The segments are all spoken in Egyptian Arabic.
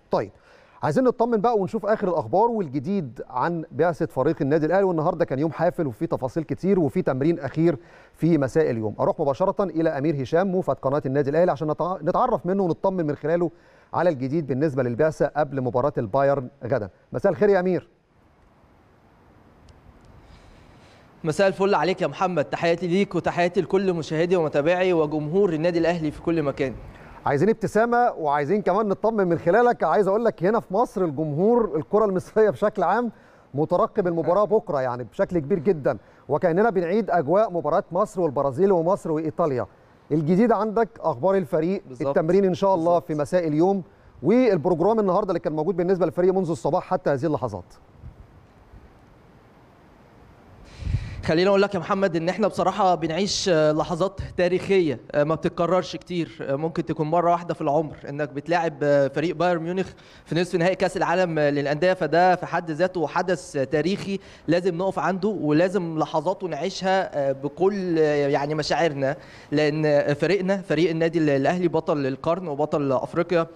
طيب عايزين نطمن بقى ونشوف اخر الاخبار والجديد عن بعثه فريق النادي الاهلي والنهارده كان يوم حافل وفي تفاصيل كتير وفي تمرين اخير في مساء اليوم اروح مباشره الى امير هشام موفد قناه النادي الاهلي عشان نتعرف منه ونطمن من خلاله على الجديد بالنسبه للبعثه قبل مباراه البايرن غدا مساء الخير يا امير مساء الفل عليك يا محمد تحياتي ليك وتحياتي لكل مشاهدي ومتابعي وجمهور النادي الاهلي في كل مكان عايزين ابتسامه وعايزين كمان نطمن من خلالك عايز اقول لك هنا في مصر الجمهور الكره المصريه بشكل عام مترقب المباراه بكره يعني بشكل كبير جدا وكاننا بنعيد اجواء مباراه مصر والبرازيل ومصر وايطاليا الجديد عندك اخبار الفريق بالزبط. التمرين ان شاء الله بالزبط. في مساء اليوم والبروجرام النهارده اللي كان موجود بالنسبه للفريق منذ الصباح حتى هذه اللحظات خليني اقول لك يا محمد ان احنا بصراحه بنعيش لحظات تاريخيه ما بتتكررش كتير ممكن تكون مره واحده في العمر انك بتلاعب فريق بايرن ميونخ في نصف نهائي كاس العالم للانديه فده في حد ذاته حدث تاريخي لازم نقف عنده ولازم لحظاته نعيشها بكل يعني مشاعرنا لان فريقنا فريق النادي الاهلي بطل القرن وبطل افريقيا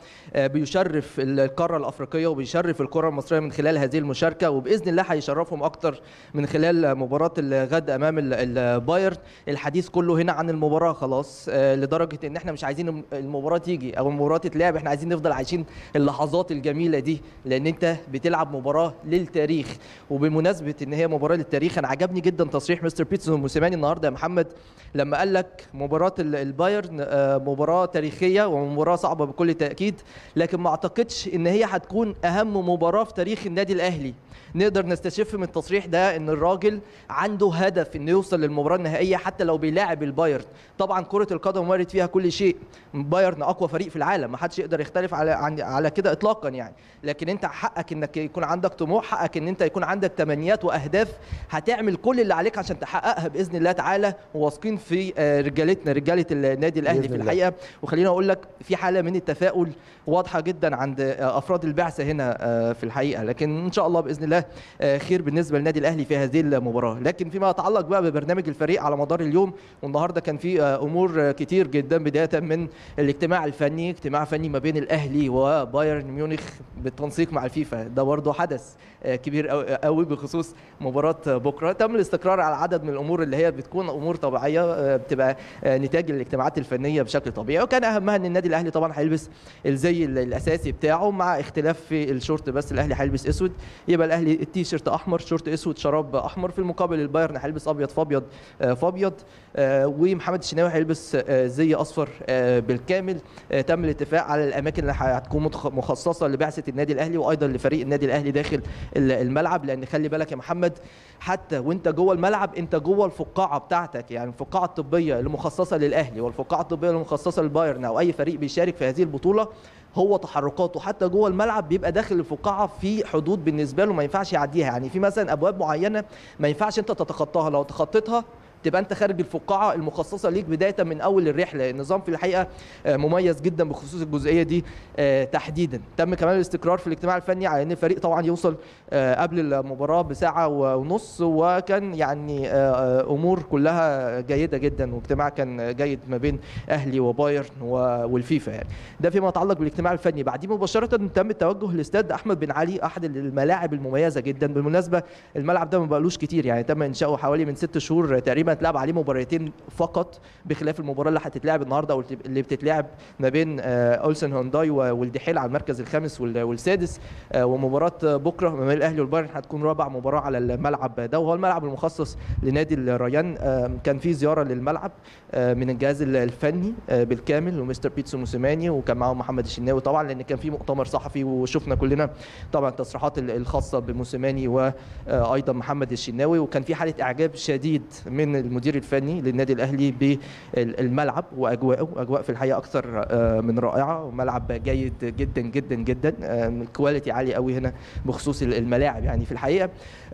بيشرف القاره الافريقيه وبيشرف الكره المصريه من خلال هذه المشاركه وباذن الله هيشرفهم اكتر من خلال مباراه غد امام البايرن الحديث كله هنا عن المباراه خلاص لدرجه ان احنا مش عايزين المباراه تيجي او المباراه تتلعب احنا عايزين نفضل عايشين اللحظات الجميله دي لان انت بتلعب مباراه للتاريخ وبمناسبه ان هي مباراه للتاريخ انا عجبني جدا تصريح مستر بيتسون موسيماني النهارده يا محمد لما قال لك مباراه البايرن مباراه تاريخيه ومباراه صعبه بكل تاكيد لكن ما اعتقدش ان هي هتكون اهم مباراه في تاريخ النادي الاهلي نقدر نستشف من التصريح ده ان الراجل عنده هدف انه يوصل للمباراه النهائيه حتى لو بيلاعب البايرن طبعا كره القدم وارد فيها كل شيء بايرن اقوى فريق في العالم ما حدش يقدر يختلف على على كده اطلاقا يعني لكن انت حقك انك يكون عندك طموح حقك ان انت يكون عندك تمنيات واهداف هتعمل كل اللي عليك عشان تحققها باذن الله تعالى وواثقين في رجالتنا رجاله النادي الاهلي في الحقيقه وخليني اقول لك في حاله من التفاؤل واضحه جدا عند افراد البعثه هنا في الحقيقه لكن ان شاء الله باذن الله خير بالنسبه للنادي الاهلي في هذه المباراه لكن فيما يتعلق بقى ببرنامج الفريق على مدار اليوم والنهارده كان في امور كتير جدا بدايه من الاجتماع الفني اجتماع فني ما بين الاهلي وبايرن ميونخ بالتنسيق مع الفيفا ده برضه حدث كبير قوي بخصوص مباراه بكره تم الاستقرار على عدد من الامور اللي هي بتكون امور طبيعيه بتبقى نتاج الاجتماعات الفنيه بشكل طبيعي وكان اهمها ان النادي الاهلي طبعا هيلبس الزي الاساسي بتاعه مع اختلاف في الشورت بس الاهلي هيلبس اسود يبقى الاهلي التي شيرت احمر شورت اسود شراب احمر في المقابل البايرن هيلبس ابيض فابيض فابيض ومحمد الشناوي هيلبس زي اصفر بالكامل تم الاتفاق على الاماكن اللي هتكون مخصصه لبعثه النادي الاهلي وايضا لفريق النادي الاهلي داخل الملعب لان خلي بالك يا محمد حتى وانت جوه الملعب انت جوه الفقاعه بتاعتك يعني الفقاعه الطبيه المخصصه للاهلي والفقاعه الطبيه المخصصه للبايرن او اي فريق بيشارك في هذه البطوله هو تحركاته حتى جوه الملعب بيبقى داخل الفقاعه في حدود بالنسبه له ما ينفعش يعديها يعني في مثلا ابواب معينه ما ينفعش انت تتخطاها لو تخطيتها تبقى انت خارج الفقاعه المخصصه ليك بدايه من اول الرحله النظام في الحقيقه مميز جدا بخصوص الجزئيه دي تحديدا تم كمان الاستقرار في الاجتماع الفني على ان الفريق طبعا يوصل قبل المباراه بساعه ونص وكان يعني امور كلها جيده جدا واجتماع كان جيد ما بين اهلي وبايرن والفيفا يعني ده فيما يتعلق بالاجتماع الفني بعديه مباشره تم التوجه لاستاد احمد بن علي احد الملاعب المميزه جدا بالمناسبه الملعب ده ما بقالوش كتير يعني تم انشاؤه حوالي من ست شهور تقريبا اتلعب عليه مباراتين فقط بخلاف المباراه اللي هتتلعب النهارده او اللي بتتلعب ما بين اولسن هونداي والدحيل على المركز الخامس والسادس ومباراه بكره ما بين الاهلي والبايرن هتكون رابع مباراه على الملعب ده وهو الملعب المخصص لنادي الريان كان في زياره للملعب من الجهاز الفني بالكامل ومستر بيتسو موسيماني وكان معاهم محمد الشناوي طبعا لان كان في مؤتمر صحفي وشفنا كلنا طبعا التصريحات الخاصه بموسيماني وايضا محمد الشناوي وكان في حاله اعجاب شديد من المدير الفني للنادي الاهلي بالملعب واجواءه اجواء في الحقيقه اكثر من رائعه وملعب جيد جدا جدا جدا كواليتي عالي قوي هنا بخصوص الملاعب يعني في الحقيقه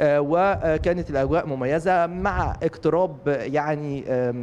وكانت الاجواء مميزه مع اقتراب يعني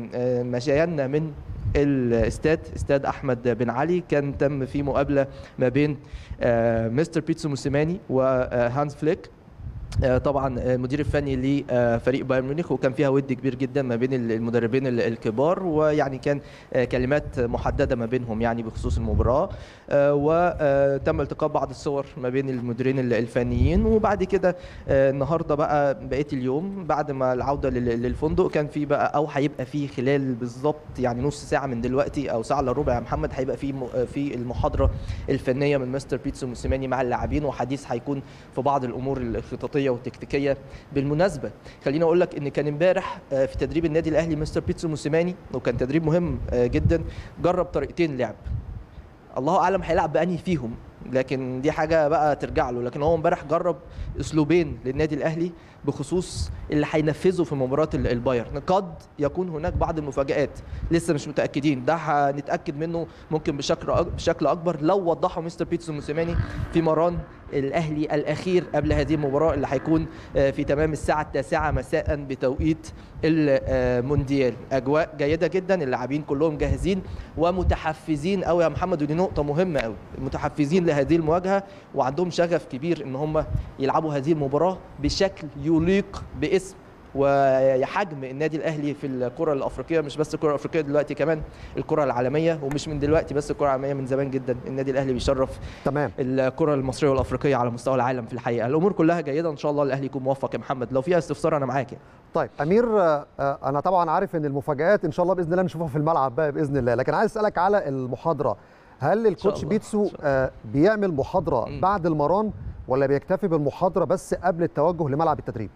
مشينا من الاستاد استاد احمد بن علي كان تم في مقابله ما بين مستر بيتسو موسيماني وهانز فليك آه، طبعا المدير الفني لفريق بايرن ميونخ وكان فيها ود كبير جدا ما بين المدربين ال- الكبار ويعني كان آه، كلمات محدده ما بينهم يعني بخصوص المباراه آه، وتم التقاط بعض الصور ما بين المديرين ال- الفنيين وبعد كده آه، النهارده بقى بقيه اليوم بعد ما العوده لل- للفندق كان في بقى او هيبقى في خلال بالظبط يعني نص ساعه من دلوقتي او ساعه الا ربع يا محمد هيبقى في م- في المحاضره الفنيه من مستر بيتسو موسيماني مع اللاعبين وحديث هيكون في بعض الامور الخططيه والتكتيكيه بالمناسبه خليني اقول لك ان كان امبارح آه، في تدريب النادي الاهلي مستر بيتسو موسيماني وكان تدريب مهم آه، جدا جرب طريقتين لعب الله اعلم هيلعب بانهي فيهم لكن دي حاجه بقى ترجع له لكن هو امبارح جرب اسلوبين للنادي الاهلي بخصوص اللي هينفذه في مباراه ال- البايرن قد يكون هناك بعض المفاجات لسه مش متاكدين ده هنتاكد منه ممكن بشكل أك- بشكل اكبر لو وضحه مستر بيتسو موسيماني في مران الاهلي الاخير قبل هذه المباراه اللي هيكون آه، في تمام الساعه التاسعه مساء بتوقيت المونديال اجواء جيده جدا اللاعبين كلهم جاهزين ومتحفزين قوي يا محمد ودي نقطه مهمه قوي متحفزين لهذه المواجهه وعندهم شغف كبير ان هم يلعبوا هذه المباراه بشكل يليق باسم وحجم النادي الاهلي في الكره الافريقيه مش بس الكره الافريقيه دلوقتي كمان الكره العالميه ومش من دلوقتي بس الكره العالميه من زمان جدا النادي الاهلي بيشرف تمام الكره المصريه والافريقيه على مستوى العالم في الحقيقه الامور كلها جيده ان شاء الله الاهلي يكون موفق يا محمد لو فيها استفسار انا معاك يعني. طيب امير آه، آه، انا طبعا عارف ان المفاجات ان شاء الله باذن الله نشوفها في الملعب بقى باذن الله لكن عايز اسالك على المحاضره هل الكوتش الله، بيتسو إن شاء آه، بيعمل محاضره مم. بعد المران ولا بيكتفي بالمحاضره بس قبل التوجه لملعب التدريب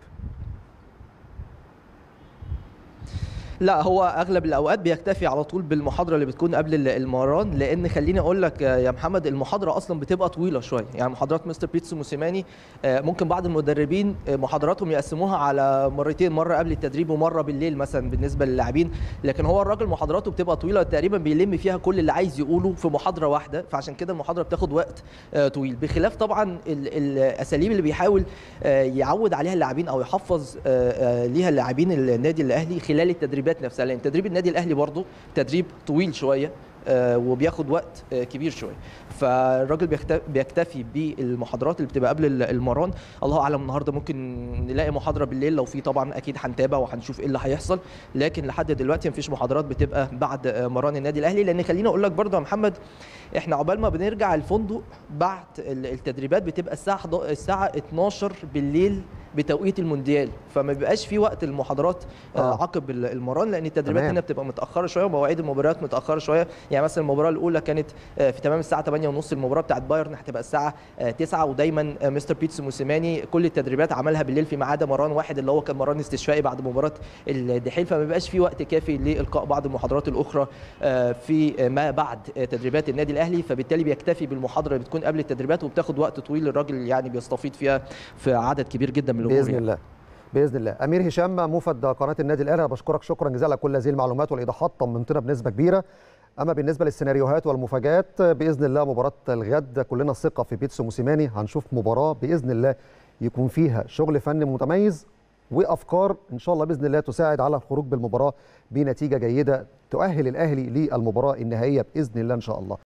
لا هو اغلب الاوقات بيكتفي على طول بالمحاضره اللي بتكون قبل ال- المران لان خليني اقول لك آه، يا محمد المحاضره اصلا بتبقى طويله شويه يعني محاضرات مستر بيتسو موسيماني آه، ممكن بعض المدربين آه، محاضراتهم يقسموها على مرتين مره قبل التدريب ومره بالليل مثلا بالنسبه للاعبين لكن هو الراجل محاضراته بتبقى طويله تقريبا بيلم فيها كل اللي عايز يقوله في محاضره واحده فعشان كده المحاضره بتاخد وقت آه، طويل بخلاف طبعا ال- الاساليب اللي بيحاول آه، يعود عليها اللاعبين او يحفظ آه، آه، ليها اللاعبين النادي الاهلي خلال التدريبات نفسها لان تدريب النادي الاهلي برضه تدريب طويل شويه آه، وبياخد وقت آه، كبير شويه فالراجل بيكت- بيكتفي بالمحاضرات اللي بتبقى قبل ال- المران الله اعلم النهارده ممكن نلاقي محاضره بالليل لو في طبعا اكيد هنتابع وهنشوف ايه اللي هيحصل لكن لحد دلوقتي مفيش محاضرات بتبقى بعد آه، مران النادي الاهلي لان خليني اقول لك برضه يا محمد احنا عقبال ما بنرجع الفندق بعد ال- التدريبات بتبقى الساعه 11 الساعه 12 بالليل بتوقيت المونديال فما بيبقاش في وقت المحاضرات آه. آه. عقب ال- المران لان التدريبات تمام. هنا بتبقى متاخره شويه ومواعيد المباريات متاخره شويه يعني مثلا المباراه الاولى كانت آه، في تمام الساعه 8 ونص المباراه بتاعت بايرن هتبقى الساعه آه، 9 ودايما آه، مستر بيتسو موسيماني كل التدريبات عملها بالليل فيما عدا مران واحد اللي هو كان مران استشفائي بعد مباراه الدحيل فما بيبقاش في وقت كافي لالقاء بعض المحاضرات الاخرى آه، في آه، ما بعد آه، تدريبات النادي الاهلي فبالتالي بيكتفي بالمحاضره اللي بتكون قبل التدريبات وبتاخد وقت طويل الراجل يعني بيستفيد فيها في عدد كبير جدا من الامور باذن يعني. الله باذن الله امير هشام موفد قناه النادي الاهلي أنا بشكرك شكرا جزيلا على كل هذه المعلومات والايضاحات طمنتنا بنسبه كبيره اما بالنسبه للسيناريوهات والمفاجات باذن الله مباراه الغد كلنا ثقه في بيتسو موسيماني هنشوف مباراه باذن الله يكون فيها شغل فني متميز وافكار ان شاء الله باذن الله تساعد على الخروج بالمباراه بنتيجه جيده تؤهل الاهلي للمباراه النهائيه باذن الله ان شاء الله